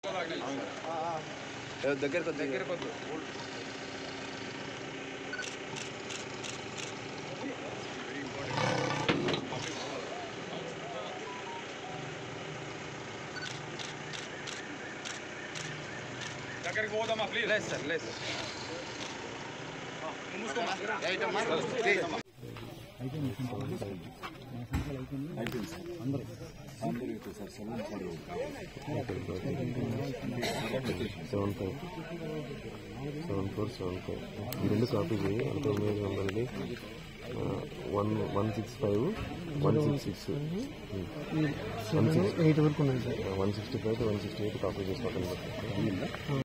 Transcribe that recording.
దగ్గరకు దగ్గర కొద్దు దగ్గరికి పోదామా ప్లీజ్ లేదు సార్ లేదు seven five seven four seven five ఈ రెండు కాపీ చేయి అంటే ఎనిమిది వందలది one one six five one six six one six eight వరకు ఉన్నాయి sir one sixty five one sixty eight copy చేసి పక్కన పెట్టండి